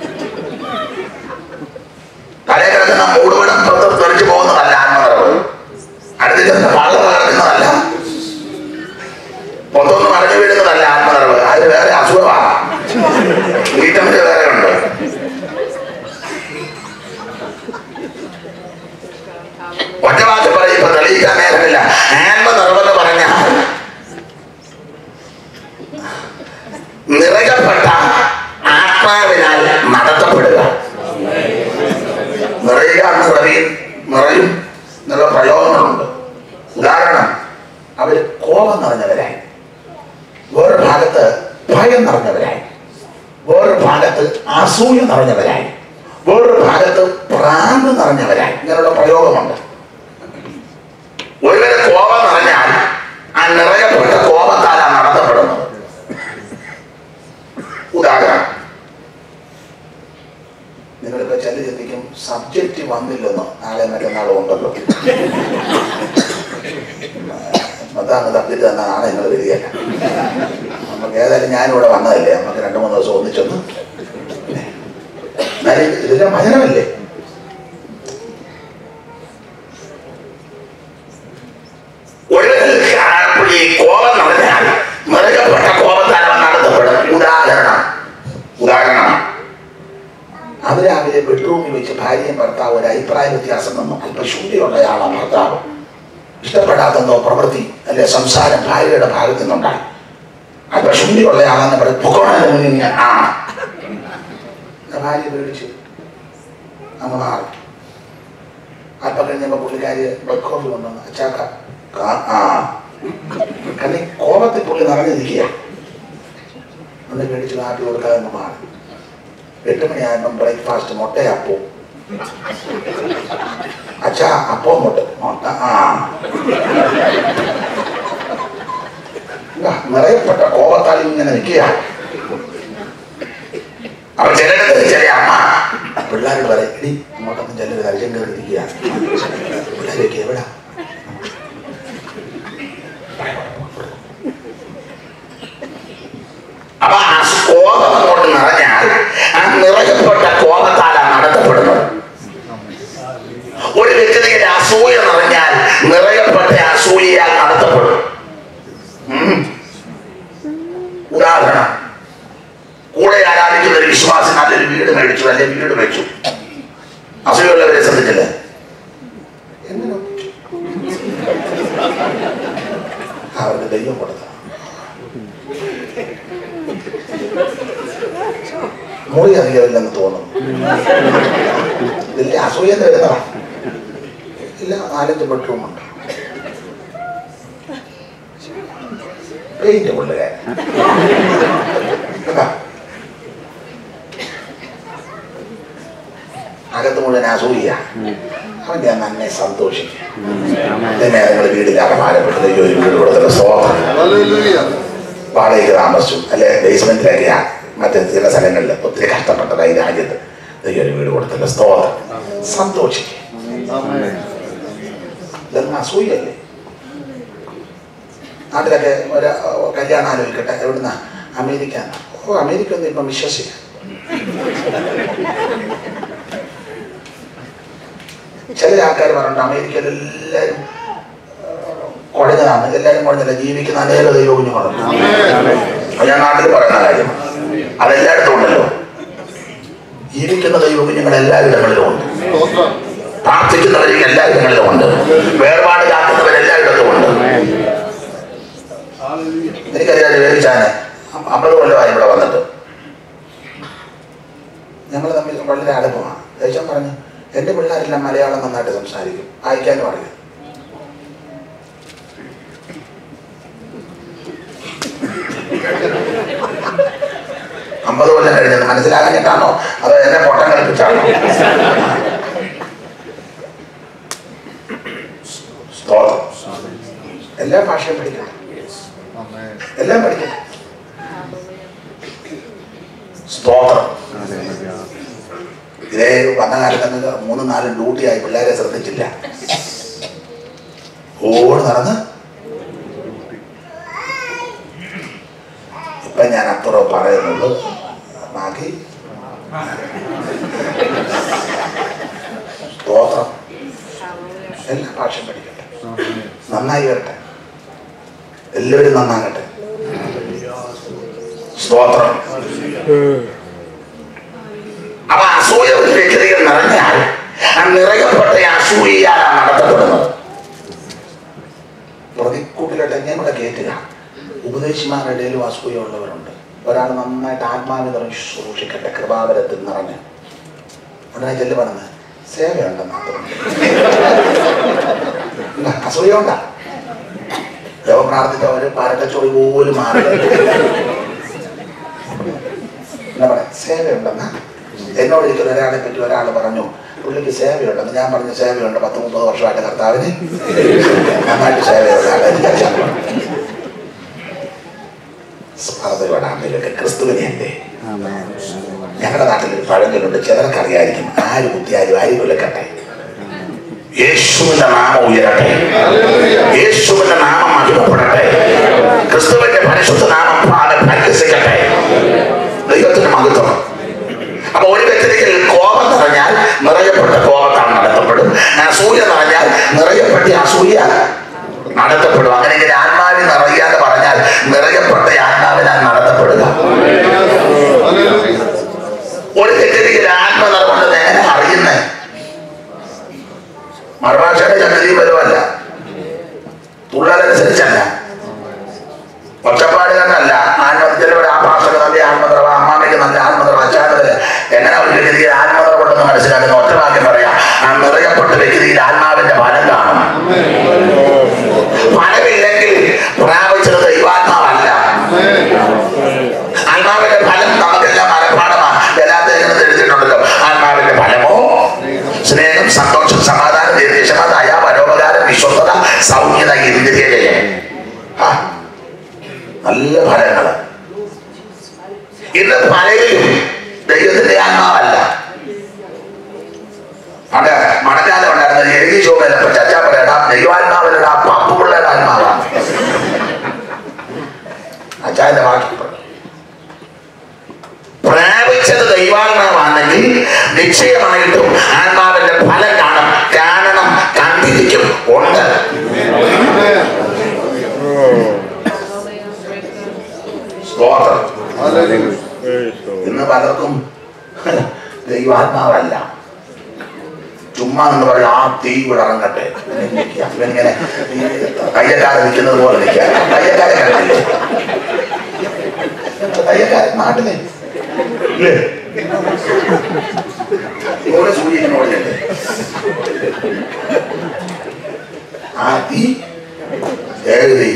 തലേ കിടക്കുന്ന മൂടുപടം പുറത്ത് തെറിച്ചു പോകുന്നതല്ല ആത്മനിറവ് അടുത്ത് ചെന്ന് പള്ള കിടക്കുന്നതല്ല പൊത്തൊന്ന് മറിഞ്ഞു വീഴുന്നതല്ല ആത്മനിറവ് അത് വേറെ അസുഖമാണ് വീട്ടമിന് വേറെ ഉണ്ട് ഒറ്റവാക്ക് പറയും ഇപ്പൊ തെളിയിക്കാൻ നേരമില്ല ആത്മനിറവെന്ന് പറഞ്ഞാൽ നിറയപ്പെട്ട ആത്മാവിനാൽ നടത്തപ്പെടുക നിറയുക നിറയും നിറയും എന്നുള്ള പ്രയോഗങ്ങളുണ്ട് ഉദാഹരണം അവർ കോപം നിറഞ്ഞവരായി വേറൊരു ഭാഗത്ത് ഭയം നിറഞ്ഞവരായി വേറൊരു ഭാഗത്ത് അസൂയ നിറഞ്ഞവരായി വേറൊരു ഭാഗത്ത് പ്രാന്ത് നിറഞ്ഞവരായി ഇങ്ങനെയുള്ള പ്രയോഗമുണ്ട് വീട്ടിൽ വന്നില്ലെന്നോ നാളെ മറ്റന്നാളും ഉണ്ടല്ലോ അതാണ് തപ്പിട്ട് തന്ന നാളെ നിങ്ങൾ വരികയല്ല നമുക്ക് ഏതായാലും ഞാനിവിടെ വന്നതല്ലേ നമുക്ക് രണ്ട് മൂന്ന് ദിവസം ഒന്നിച്ചൊന്ന് എന്നാലും ഇതിന്റെ ഭജനമല്ലേ ഒഴുകി കോപം നടന്നാൽ നിറയപ്പെട്ട കോപത്താൽ അവൻ നടത്തപ്പെടും ഉദാഹരണം ഉദാഹരണം അതിരാവിലെ ബെഡ്റൂമിൽ വെച്ച് ഭാര്യയും ഭർത്താവ് ഒരു അഭിപ്രായ വ്യത്യാസം വന്നു അല്പം ശുദ്ധിയുള്ളയാളാണ് ഭർത്താവ് ഇഷ്ടപ്പെടാത്തെന്തോ പ്രവൃത്തി അല്ലെ സംസാരം ഭാര്യയുടെ ഭാഗത്തു നിന്നുണ്ടായി അല്പം ശുദ്ധിയുള്ളയാളെന്ന് പറയും പൊക്കോണതിന് മുന്നിൽ ഞാൻ ആ എന്നാ ഭാര്യ പേടിച്ചു അങ്ങ് മാറി അല്പം കഴിഞ്ഞപ്പോൾ പുള്ളിക്കാരി ബ്ലഡ് കോഫി കൊണ്ടുവന്നു അച്ചാക്ക കാ- ആ കാരണം ഈ കോപത്തിൽ പുള്ളി നിറഞ്ഞിരിക്കുക ഒന്ന് പേടിച്ച് കാപ്പി കൊടുക്കാതെ അങ്ങ് മാറി എട്ട് മണിയായപ്പം ബ്രേക്ക്ഫാസ്റ്റ് മുട്ടയപ്പവും അച്ഛാ അപ്പം മുട്ട മുട്ട ആ ഇതാ, നിറയപ്പെട്ട കോപത്താൽ ഇങ്ങനെ നിൽക്കുക അപ്പൊ ചിലടത്ത് ചില അമ്മ പിള്ളേരോട് പറയും എടി അങ്ങോട്ടൊന്നും ചെല്ലരുത് അരിശം കയറി ഇരിക്കുക പിള്ളേരൊക്കെ എവിടാ അപ്പൊ ആ കോപം അങ്ങോട്ട് നിറഞ്ഞാൽ ആ നിറയപ്പെട്ട കോപത്താലാണ് നടത്തപ്പെടുന്നത് ഒരു വ്യക്തിയുടെ അസൂയ നിറഞ്ഞാൽ നിറയപ്പെട്ട അസൂയയാൽ നടത്തപ്പെടും ഉം. ഉദാഹരണം കൂടെ ആരാധിക്കുന്ന ഒരു വിശ്വാസി നല്ലൊരു വീട് മേടിച്ചു അല്ലെ വീട് വെച്ചു അസൂയുള്ളവരെ ശ്രദ്ധിച്ചില്ലേ എങ്ങനെ ഒപ്പിച്ചു? അവർക്ക് ദൈവം കൊടുത്ത മുറി അധികമില്ലെന്ന് തോന്നുന്നു വലിയ അസൂയ വരുന്നതാ ഇല്ല നാലഞ്ച് ബെഡ്റൂമുണ്ട് പെയിന്റ് പുള്ളുകാരൻ കേട്ടോ? അകത്ത് മുഴുവൻ അസൂയ അവൻ്റെ ആ നന്നെ സന്തോഷിക്കുക തന്നെ നിങ്ങൾ വീടില്ലാതെ ഭാരപ്പെട്ട് ദൈവം ഒരു വീട് കൊടുത്തത് സ്തോത്രം വാടകയ്ക്ക് താമസിച്ചു അല്ലെ ബേസ്മെന്റിലൊക്കെയാ മറ്റേ ചില സ്ഥലങ്ങളിൽ ഒത്തിരി കഷ്ടപ്പെട്ടതായി ഈ രാജ്യത്ത് ദൈവം ഒരു വീട് കൊടുത്തല്ലോ സ്തോത്രം സന്തോഷിക്കുക ഇതൊന്നും അസൂയല്ലേ നാട്ടിലൊക്കെ ഒരു ഏർ, കല്യാണം ആലോചിക്കട്ടെ എവിടുന്ന അമേരിക്ക ഓ അമേരിക്ക ഒന്നും ഇപ്പം വിശ്വസിക്കാം ചില ആൾക്കാർ പറഞ്ഞിട്ട് അമേരിക്കയിൽ എല്ലാവരും കുഴഞ്ഞതാണ് എല്ലാവരും കുഴഞ്ഞില്ല ജീവിക്കുന്ന അനേക ദൈവ കുഞ്ഞുങ്ങളുണ്ട് അത് ഞാൻ നാട്ടിൽ പറയുന്ന കാര്യം അതെല്ലായിടത്തും ഉണ്ടല്ലോ ജീവിക്കുന്ന ദൈവ കുഞ്ഞുങ്ങൾ എല്ലായിടങ്ങളിലും ഉണ്ട് പ്രാർത്ഥിക്കുന്നവർക്ക് എല്ലായിടങ്ങളിലും ഉണ്ട് വേർപാട് കാക്കുന്നവർ എല്ലായിടത്തും ഉണ്ട് എനിക്കറിയാം വേവിച്ചാന് അമ്പത് കൊല്ലമായി ഇവിടെ വന്നിട്ട് ഞങ്ങൾ തമ്മിൽ വളരെ അടുപ്പമാണ് ദേശം പറഞ്ഞു എൻ്റെ പിള്ളേരെല്ലാം മലയാളം നന്നായിട്ട് സംസാരിക്കും വായിക്കാനും അറിയാം അമ്പത് കൊല്ലം കഴിഞ്ഞത് മനസ്സിലാകാഞ്ഞിട്ടാണോ അതോ എന്നെ പൊട്ടം കളിപ്പിച്ചാണോ സ്തോത്രം എല്ലാ ഭാഷയും പഠിക്കണം എല്ലാം പഠിക്കണം സ്തോത്രം ഇതേ വന്ന കാലത്ത് മൂന്നും നാലും ഡ്യൂട്ടിയായി പിള്ളേരെ ശ്രദ്ധിച്ചില്ല ഓട് നടന്ന് ഇപ്പൊ ഞാൻ അപ്പുറം പറയുന്നുള്ളൂ ബാക്കി സ്തോത്രം എല്ലാ ഭാഷയും പഠിക്കട്ടെ നന്നായി വരട്ടെ എല്ലാവരും നന്നാകട്ടെ സ്തോത്രം അപ്പൊ അസൂയ ഒരു വ്യക്തിയിൽ നിറഞ്ഞാൽ ആ നിറയപ്പെട്ട അസൂയയാലാണ് നടത്തപ്പെടുന്നത് പ്രതിക്കൂട്ടിലോട്ട് എങ്ങനെ കൂടെ കയറ്റുക ഉപദേശിമാരുടെ ഇടയിലും അസൂയുള്ളവരുണ്ട് ഒരാൾ നന്നായിട്ട് ആത്മാവിനെ നിറഞ്ഞ് സൂക്ഷിക്കട്ടെ കൃപാവരത്തിൽ നിറഞ്ഞ് ഉടനെ ചെല്ലു പറഞ്ഞത് സേവയുണ്ടെന്ന് അസൂയ ഉണ്ടാ ദേവ പ്രാർത്ഥിച്ച ഒരു പാരക്കച്ചോടി പോലും മാറില്ല എന്നാ പറയാ സേവയുണ്ടെന്ന് എന്നോട് ഇരിക്കുന്ന ഒരാളെ പറ്റി ഒരാൾ പറഞ്ഞു പുള്ളിക്ക് സേവയുണ്ടെന്ന് ഞാൻ പറഞ്ഞു സേവയുണ്ട് പത്ത് മുപ്പത് വർഷമായിട്ട് കർത്താവിന് നന്നായിട്ട് സേവയുള്ള ആളെ എനിക്കറിയാൻ സ്പർദ്ധയോടാണെങ്കിലൊക്കെ ക്രിസ്തുവിനെ അല്ലേ ഞങ്ങളുടെ നാട്ടിൽ ഒരു പഴഞ്ചൊല്ലുണ്ട് ചിലർക്കറിയായിരിക്കും ആര് കുത്തിയാലും ആര് കൊലക്കട്ടെ യേശുവിന്റെ നാമം ഉയരട്ടെ യേശുവിന്റെ നാമം മഹിമപ്പെടട്ടെ ക്രിസ്തുവിന്റെ പരിശുദ്ധ നാമം പാടെ പരിഹസിക്കട്ടെ ദൈവത്തിന്റെ മഹത്വം അപ്പൊ ഒരു വ്യക്തിക്ക് കോപം നിറഞ്ഞാൽ നിറയപ്പെട്ട കോപത്താൽ നടത്തപ്പെടും അസൂയ നിറഞ്ഞാൽ നിറയപ്പെട്ട അസൂയ നടത്തപ്പെടും അങ്ങനെയെങ്കിൽ ആത്മാവിൽ നിറയുക എന്ന് പറഞ്ഞാൽ നിറയപ്പെട്ട ആത്മാവിനാൽ നടത്തപ്പെടുക ഒരു വ്യക്തിക്ക് ആത്മ നിറവുണ്ടെന്ന് എങ്ങനെ അറിയുന്നേ മറുഭാഷയുടെ ചന്ദ്രീ വരുമല്ല തുള്ളലനുസരിച്ചല്ല ഒച്ചപ്പാട് കണ്ടല്ല ആത്മത്തിലൂടെ ആ ഭാഷക്ക് നല്ല ആത്മദ്രവ അമ്മാമയ്ക്ക് നല്ല ആത്മദ്രവ അച്ഛാനതില് എങ്ങനെ ഒരു വ്യക്തിയിൽ ആത്മദ്രവ കൊണ്ടെന്ന് മനസ്സിലാക്കുന്ന ഒറ്റ വാക്യം പറയാം ആ നിറയപ്പെട്ട വ്യക്തിയിൽ ആത്മാവിന്റെ ഫലം കാണും ഫലമില്ലെങ്കിൽ പ്രാപിച്ചത് ദൈവാത്മാവല്ല ആത്മാവിന്റെ ഫലം നമുക്കെല്ലാം മനഃപ്പാടമാണ് എല്ലാത്തിനും എഴുതിയിട്ടുണ്ടല്ലോ ആത്മാവിന്റെ ഫലമോ സ്നേഹം സന്തോഷം സമാധാനം ദീർഘക്ഷമ ദയ പരോപകാരം വിശ്വസ്തത സൗമ്യത ഇന്ത്യജയം ആ നല്ല ഫലങ്ങൾ ഇന്ന് പലരിലും ദൈവത്തിന്റെ ആത്മാവല്ല അത് മടക്കാലം ഉണ്ടായിരുന്നത് എഴുതി ചോദനപ്പോ ചച്ചാ പറയടാ ദൈവാത്മാവല്ലടാ പപ്പു പിള്ളേരുടെ ആത്മാവാണ് അച്ചാന്റെ വാക്കി പ്രാപിച്ചത് ദൈവാത്മാവാണെങ്കിൽ നിശ്ചയമായിട്ടും ആത്മാവിന്റെ ഫലം കാണും കാണണം കണ്ടിരിക്കും ഉണ്ട് സ്തോത്രം ഇന്ന് പലർക്കും ദൈവാത്മാവല്ല ചുമ്മാ എന്ന് പറയും ആ തീ ഇവിടെ ഇറങ്ങട്ടെ ഇവനിങ്ങനെ കയ്യക്കാരെ നിൽക്കുന്നത് പോലെ നിൽക്കുക കയ്യക്കാരെ കണ്ടില്ലേ കയ്യക്കാരെ നാട്ടിലെ ഇല്ലേ ഇവിടെ സൂര്യനോടല്ലേ ആ തീ ഏത് തീ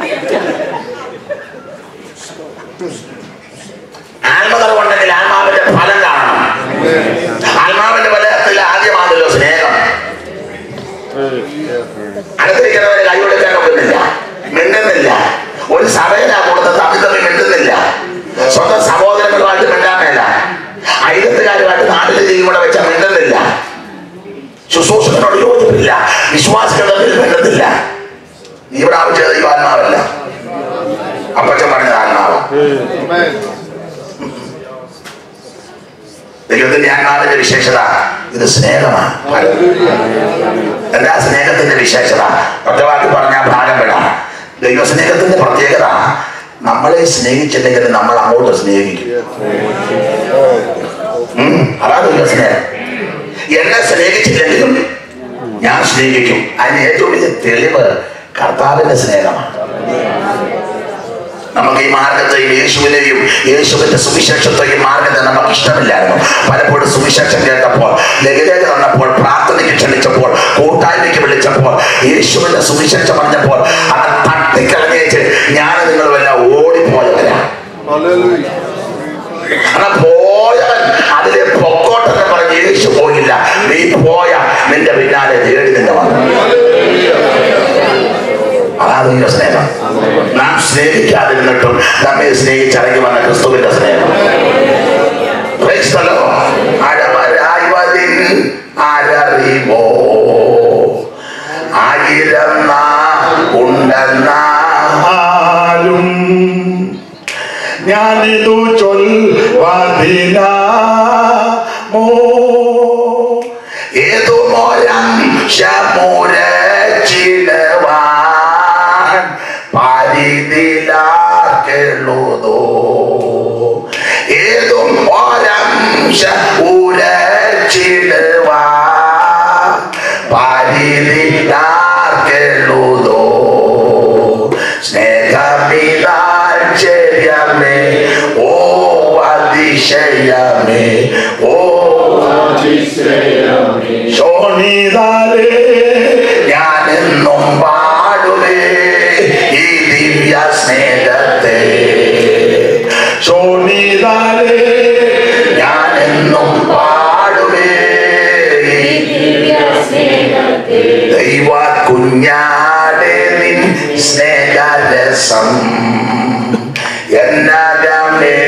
ആത്മകർവുണ്ടെങ്കിൽ ആത്മാവിന്റെ ഫലം കാണണം ആത്മാവിന്റെ ഫലത്തിൽ ആദ്യമാണല്ലോ സ്നേഹം അടുത്തിരിക്കുന്നവരെ കൈ കൊടുക്കാൻ ഒക്കുന്നില്ല മിണ്ടുന്നില്ല ഒരു സഭയിലാ കൊടുത്തത് തമ്മിൽ തമ്മിൽ മിണ്ടുന്നില്ല സ്വന്തം സഹോദരങ്ങളുമായിട്ട് മിണ്ടാൻ മേല അയലത്തുകാരുമായിട്ട് നാട്ടിൽ ചെയ്യുമ്പോൾ വെച്ചാൽ മിണ്ടുന്നില്ല ശുശ്രൂഷകനോട് യോജിപ്പില്ല വിശ്വാസികൾ തമ്മിൽ മിണ്ടുന്നില്ല നീ ഇവിടെ ആവശ്യം ഈ ആത്മാവല്ല അപ്പച്ചൻ പറഞ്ഞത് ആത്മാവ് ദൈവത്തിന്റെ ആത്മാവിന്റെ വിശേഷത ഇത് സ്നേഹമാണ് എന്താ സ്നേഹത്തിന്റെ വിശേഷത ഒറ്റവാക്കി പറഞ്ഞാൽ ഭാഗം വിടാം ദൈവസ്നേഹത്തിന്റെ പ്രത്യേകത നമ്മളെ സ്നേഹിച്ചില്ലെങ്കിൽ നമ്മൾ അങ്ങോട്ട് സ്നേഹിക്കും ഉം, അതാ ദൈവസ്നേഹം എന്നെ സ്നേഹിച്ചില്ലെങ്കിലും ഞാൻ സ്നേഹിക്കും അതിന് ഏറ്റവും വലിയ തെളിവ് കർത്താവിന്റെ സ്നേഹമാണ് നമുക്ക് ഈ മാർഗത്തെയും യേശുവിനെയും യേശുവിന്റെ സുവിശേഷത്തെയും മാർഗത്തെ നമുക്ക് ഇഷ്ടമില്ലായിരുന്നു പലപ്പോഴും സുവിശേഷം കേട്ടപ്പോൾ ലഘുലേഖ തന്നപ്പോൾ പ്രാർത്ഥനയ്ക്ക് ക്ഷണിച്ചപ്പോൾ കൂട്ടായ്മയ്ക്ക് വിളിച്ചപ്പോൾ യേശുവിന്റെ സുവിശേഷം പറഞ്ഞപ്പോൾ അത് തട്ടിക്കളഞ്ഞേച്ച് ഞാൻ നിങ്ങളുമെല്ലാം ഓടിപ്പോയവരാ കാരണം പോയവൻ അതിലെ പൊക്കോട്ടെന്ന് പറഞ്ഞ് യേശു പോയില്ല നീ പോയ നിന്റെ പിന്നാലെ തേടി നിന്നെ വന്നു അതാണ് ദൈവ സ്നേഹം നാം സ്നേഹിക്കാതിരുന്നിട്ടും നമ്മെ സ്നേഹിച്ചിറങ്ങി വന്ന ക്രിസ്തുവിന്റെ സ്നേഹം Praise the Lord. അഴമരായി വരിൻ ആരറിവോ ആയിരം നാ ഉണ്ടെന്നാ ആലും ഞാനിതു ചൊൽവതിനാമോ ഏതു മോരംശമുരച്ചിടുവാൻ പരിതിലാക്കെഴുതോ ഏതും മോരംശ ഉരച്ചിടുവാൻ പരിതിലാക്കെഴുതോ സ്നേഹമിതാശ്ചര്യമേ ഓ അതിശയമേ ഓ ശോണിതാലേ ഞാനെന്നും പാടുവേ ഈ ദിവ്യ സ്നേഹത്തെ ശോണിതാലേ ഞാനെന്നും പാടുവേ ഈ ദൈവ കുഞ്ഞാടെ നിൻ സ്നേഹരസം എന്നകമേ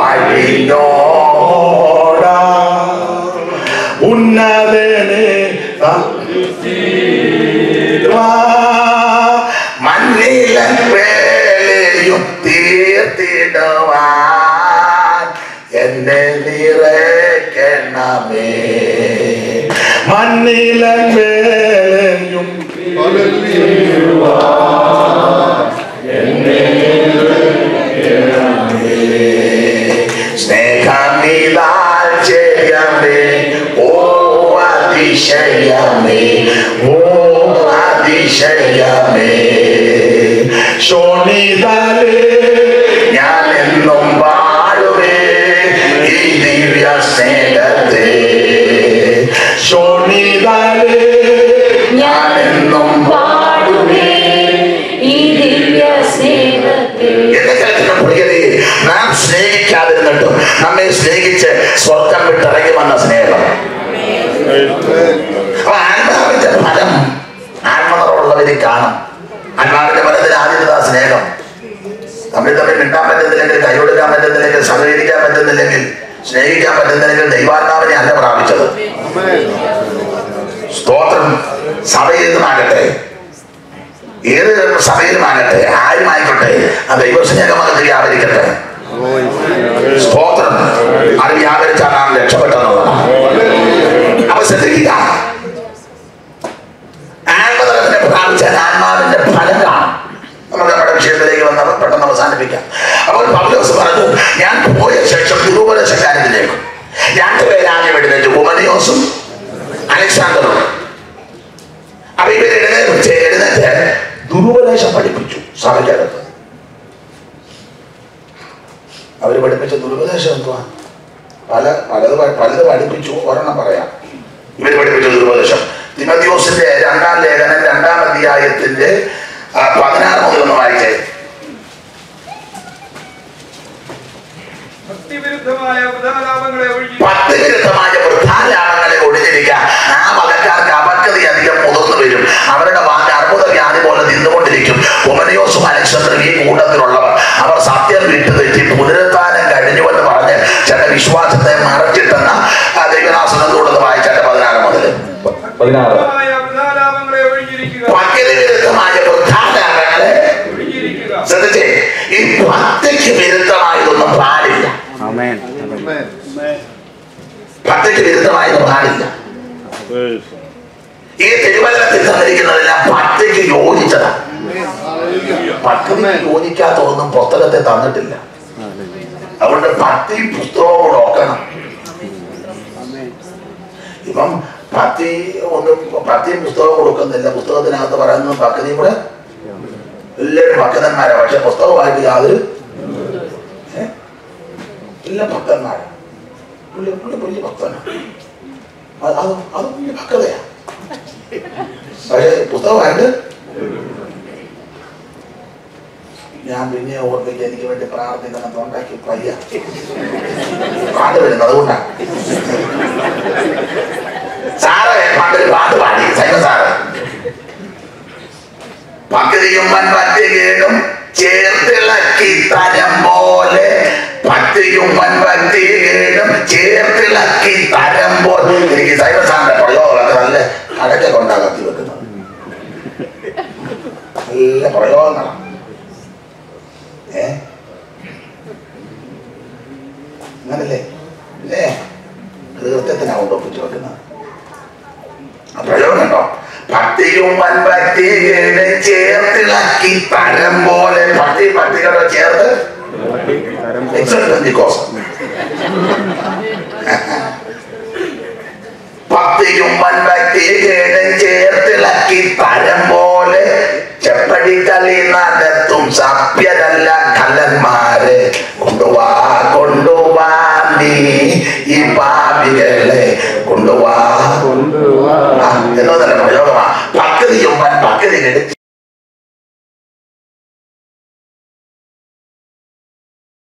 വഴിഞ്ഞോടാ ഉന്നതനെ ആ. വാ. മണ്ണിലൻ വേലയും തീർത്തിടുവാൻ എന്നെ നിറയ്ക്കണമേ മണ്ണിലൻ വേലയും സ്നേഹമിതാൽ ചെയ്യമേ ഓ അതിശയമേ ഓ അതിശയമേ ശോണിതാലേ ഞാൻ എന്നും പാടുവേ ഈ ദിവ്യ സ്നേഹത്തെ ശോണിതാലേ ഞാൻ എന്നും പാടുവേ ഈ ദിവ്യ സ്നേഹത്തെ എന്റെ കാര്യത്തിന് പ്രിയതേ നാം സ്നേഹിക്കാതിരുന്നിട്ടും നമ്മെ സ്നേഹിച്ച് സ്വർഗം വിട്ടിറങ്ങി വന്ന സ്നേഹം അപ്പൊ ആത്മാവിന്റെ ഫലം ആത്മനിറവുള്ളവരിൽ കാണും ആത്മാവിന്റെ ഫലത്തിൽ ആദ്യത്തെ ആ സ്നേഹം തമ്മിൽ തമ്മിൽ മിണ്ടാൻ പറ്റുന്നില്ലെങ്കിൽ കൈകൊടുക്കാൻ പറ്റുന്നില്ലെങ്കിൽ സഹകരിക്കാൻ പറ്റുന്നില്ലെങ്കിൽ സ്നേഹിക്കാൻ പറ്റുന്നില്ലെങ്കിൽ ദൈവാത്മാവിനെ അല്ല പ്രാപിച്ചത് സ്തോത്രം സഭയിൽ നിന്നുമാകട്ടെ ഏത് സഭയിലുമാകട്ടെ ആരുമായിക്കോട്ടെ ആ ദൈവസ്നേഹമകത്ത് വ്യാപരിക്കട്ടെ സ്തോത്രം അത് വ്യാപരിച്ചാൽ നാം രക്ഷപ്പെട്ടെന്നുള്ളതാണ് അപ്പൊ ശ്രദ്ധിക്കുക ആത്മതലത്തിനെ പ്രാപിച്ചാൽ ആത്മാവിന്റെ ഫലം കാണും നമുക്ക് നമ്മുടെ വിഷയത്തിലേക്ക് വന്ന് പെട്ടെന്ന് അവസാനിപ്പിക്കാം അപ്പോൾ പൗലോസ് പറഞ്ഞു ഞാൻ പോയ ശേഷം ദുരുപദേശക്കാരത്തിലേക്കും രണ്ടുപേരാണ് എഴുന്നേറ്റ് ഉമനിയോസും അലക്സാണ്ടറും അപ്പൊ ഇവർ എഴുന്നേറ്റ് എഴുന്നേറ്റ് ദുരുപദേശം പഠിപ്പിച്ചു സഭയ്ക്കകത്ത് അവര് പഠിപ്പിച്ച ദുരുപദേശം എന്തുവാ പല പലത് പ- പലത് പഠിപ്പിച്ചു ഒരെണ്ണം പറയാം ഇവർ പഠിപ്പിച്ച ദുരുപദേശം തിമത്യോസിന്റെ രണ്ടാം ലേഖനം രണ്ടാം അധ്യായത്തിന്റെ ആ, പതിനാറ് മുതൽ ഒന്ന് വായിച്ചേ ഭക്തിവിരുദ്ധമായ ഉദാലാപങ്ങളെ ഒഴിഞ്ഞ് പത്ത് വിരുദ്ധമായ വൃദ്ധാലാപങ്ങളെ ഒഴിഞ്ഞിരിക്കാൻ ആ മതക്കാർക്ക് അപക്വത അധികം മുതിർന്നു വരും അവരുടെ വാക്ക് അർബുദ വ്യാധി പോലെ നിന്നുകൊണ്ടിരിക്കും ഉമനയോസും അലക്സാണ്ടറും ഈ കൂട്ടത്തിലുള്ളവർ അവർ സത്യം വിട്ടു തെറ്റി പുനരുത്ഥാനം കഴിഞ്ഞുവെന്ന് പറഞ്ഞ് ചില വിശ്വാസത്തെ മറച്ചിട്ടെന്ന ആ ദൈവനാസനത്തോടൊന്ന് വായിച്ചാട്ടെ പതിനാറ് മുതൽ പതിനാറ് വിരുദ്ധമായ ഉദാലാപങ്ങളെ ഒഴിഞ്ഞിരിക്കുക പക്കന് വിരുദ്ധമായ വൃദ്ധാലാപങ്ങളെ ഒഴിഞ്ഞിരിക്കുക ശ്രദ്ധിച്ചേ ഈ ഭക്തിക്ക് വിരുദ്ധമായതൊന്നും പാടില്ല ഭക്തിക്ക് വിരുദ്ധമായത് പാടില്ല ഈ തിരുവനന്തപുരത്തിൽ തന്നിരിക്കുന്നതെല്ലാം ഭക്തിക്ക് യോജിച്ചതാണ് ഭക്തിക്ക് യോജിക്കാത്തതൊന്നും പുസ്തകത്തെ തന്നിട്ടില്ല അതുകൊണ്ട് ഭക്തി പുസ്തകവും കൂടെ ഒക്കണം ഇപ്പം ഭക്തി ഒന്നും ഭക്തിയും പുസ്തകവും കൊടുക്കുന്നില്ല പുസ്തകത്തിനകത്ത് പറയുന്നത് ഭക്തിയും കൂടെ എല്ലാവരും ഭക്തന്മാരാ പക്ഷെ പുസ്തകമായിട്ട് യാതൊരു ഏ? എല്ലാം ഭക്തന്മാരാ പുള്ളി പുള്ളി വലിയ ഭക്തനാണ് അത് അത് അത് വലിയ ഭക്തതയാ പക്ഷെ പുസ്തകമായിട്ട് ഞാൻ പിന്നെ ഓർമ്മിക്കുക എനിക്ക് വേണ്ടി പ്രാർത്ഥിക്കണം തൊണ്ടാക്കി പയ്യ പാട്ട് വരുന്നത് അതുകൊണ്ടാണ് സാറ് പണ്ടൊരു പാട്ട് പാടി സൈമ സാറ് പകുതിയും വൻപറ്റി കേടും ചേർത്തിളക്കി തരം പോലെ പത്തിയും വൻപറ്റി കേടും ചേർത്തിളക്കി തരം പോലെ എനിക്ക് സൈമ സാറിന്റെ പ്രയോഗങ്ങളൊക്കെ നല്ല അടക്കെ കൊണ്ടാ കത്തി വെക്കുന്നത് നല്ല പ്രയോഗങ്ങളാണ് ഏ അങ്ങനല്ലേ അല്ലേ കൃത്യത്തിനാവും ഒപ്പിച്ച് വെക്കുന്നത് ആ പ്രയോഗം കണ്ടോ ഭക്തിയും വൻഭക്തിയുടെ ചേർത്തിളക്കി തരം പോലെ ഭക്തി ഭക്തികളെ ചേർത്ത് Except Pentecost. ഭക്തിയും വൻഭക്തിയുടെ ചേർത്തിളക്കി തരം പോലെ ചെപ്പടി കളി നടത്തും സഭ്യരല്ല കലന്മാരെ കൊണ്ടുവാ കൊണ്ടുവാ നീ ഈ പാപികളെ കൊണ്ടുവാ ആ, എന്നോന്നല്ല